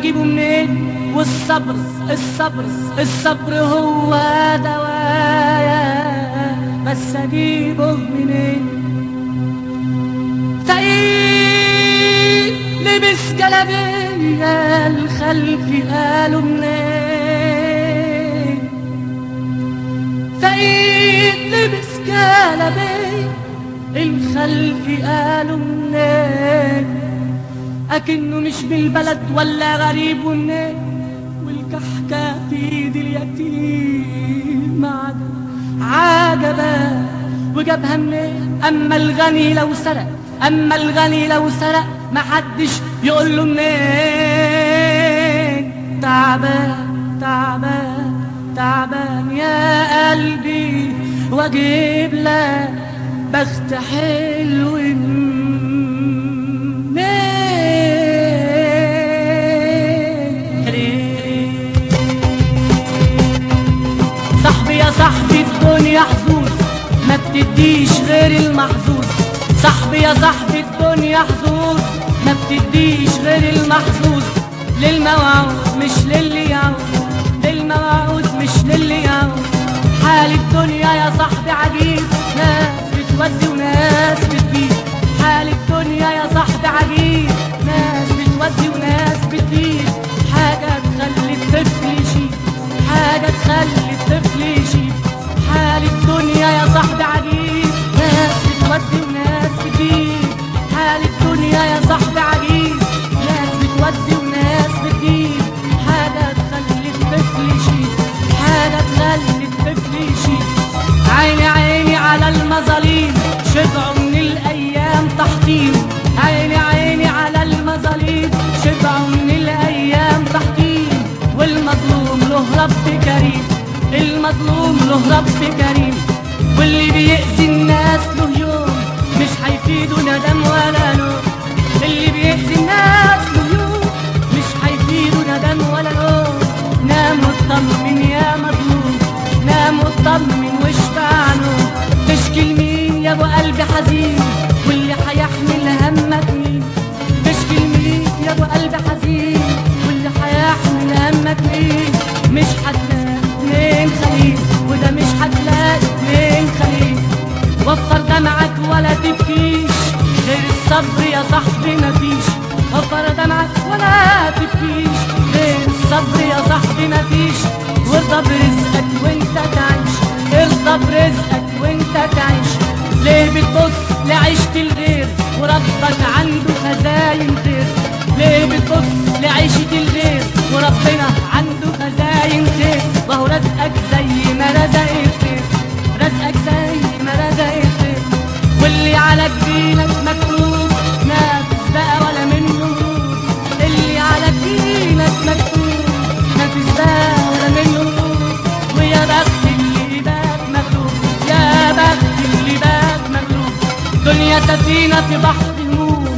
اجيبه منين والصبر الصبر الصبر هو دوايا بس اجيبه منين تقيل لبس جلابية الخلف قالوا منين تقيل لبس جلابية الخلف قالوا منين أكنه مش بالبلد ولا غريب منين والكحكة في ايد اليتيم عجب عجبا وجابها منين أما الغني لو سرق أما الغني لو سرق محدش يقول له منين تعبان تعبان تعبان يا قلبي واجيب لك بخت حلو منين صاحبي يا صاحبي الدنيا حظوظ ما بتديش غير المحظوظ صاحبي يا صاحبي الدنيا حظوظ ما بتديش غير المحظوظ للموعود مش للي يعود للموعود مش للي يعود حال الدنيا يا صاحبي عجيب ناس بتودي وناس بتجيب حال الدنيا يا صاحبي عجيب ناس بتودي وناس بتجيب حاجة تخلي الطفل يشيب حاجة تخلي الطفل يشيب حال الدنيا يا صاحبي عجيب ناس بتودي وناس بتجيب حال الدنيا يا صاحبي عجيب ناس بتودي وناس بتجيب حاجة تخلي الطفل يشيب حاجة تخلي الطفل يشيب عيني عيني على المظاليم شبعوا من الأيام تحطيم عيني عيني على المظاليم شبعوا من الأيام تحطيم والمظلوم له رب كريم المظلوم له رب كريم واللي بيأذي الناس له يوم مش هيفيده ندم ولا نوم اللي بيأذي الناس له يوم مش هيفيده ندم ولا نوم نام واطمن يا مظلوم نام واطمن واشبع نوم تشكي لمين يا ابو قلب حزين واللي هيحمل همك مين تشكي لمين يا ابو قلب حزين واللي هيحمل همك مين مش هتلاقي اتنين خليل وده مش هتلاقي اتنين خليل وفر دمعك ولا تبكيش غير الصبر يا صاحبي مفيش وفر دمعك ولا تبكيش غير الصبر يا صاحبي مفيش وارضى برزقك وانت تعيش ارضى برزقك وانت تعيش ليه بتبص لعيشة الغير وربك عنده خزاين خير ليه بتبص لعيشة الغير وربنا عنده خزاين خير وهو رزقك زي ما رزق الخير رزقك زي ما رزق الخير واللي على جبينك مكتوب نافس بقى ولا منه هروب اللي على جبينك مكتوب نافس بقى ولا منه هروب ويا بخت اللي بات مغلوب يا بخت اللي بات مغلوب دنيا سفينة في بحر هموم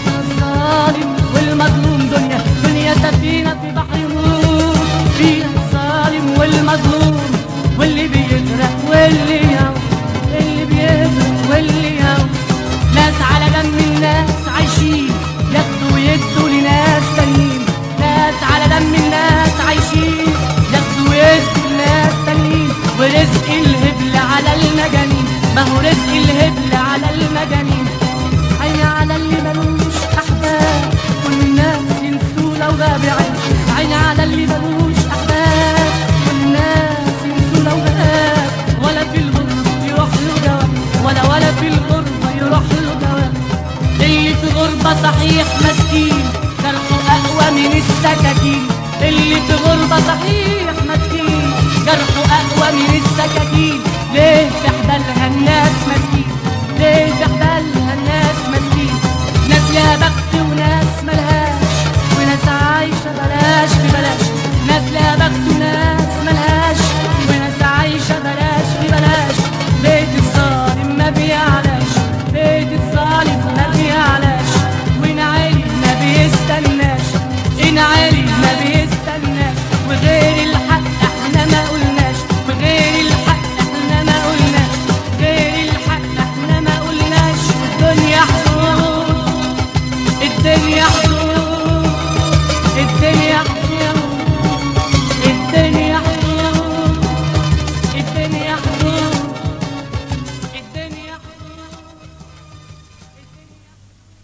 الظالم والمظلوم دنيا دنيا سفينة في بحر هموم فيها الظالم والمظلوم واللي بيغرق واللي يعوم اللي بيغرق واللي يعوم ناس على دم الناس عايشين ياخدوا ويدوا لناس تانيين ناس على دم الناس عايشين ياخدوا ويدوا لناس تانيين ورزق الهبل على المجانين ما هو رزق الهبل على المجانين عيني على اللي ملوش احباب كل الناس ينسوا لو غاب عيش عيني على اللي ملوش احباب كل الناس ينسوا لو غاب ولا في الغربة يروح له جواب ولا ولا في الغربة يروح له جواب اللي في غربة صحيح مسكين جرحه أقوى من السكاكين اللي في غربة صحيح مسكين جرحه أقوى من السكاكين ليه في حبالها الناس مسكين ليه في حبالها الناس مسكين ناس لها بخت وناس ملهاش وناس عايشة بلاش ببلاش ناس لها بخت وناس ملهاش وناس عايشة بلاش ببلاش بيت الظالم ما بيعلاش بيت الظالم ما بيعلاش وإن عالي ما بيستناش إن عالي ما بيستناش وغير الحق احنا ما قلناش وغير الحق احنا ما قلناش غير الحق احنا ما قلناش والدنيا حدود الدنيا حدود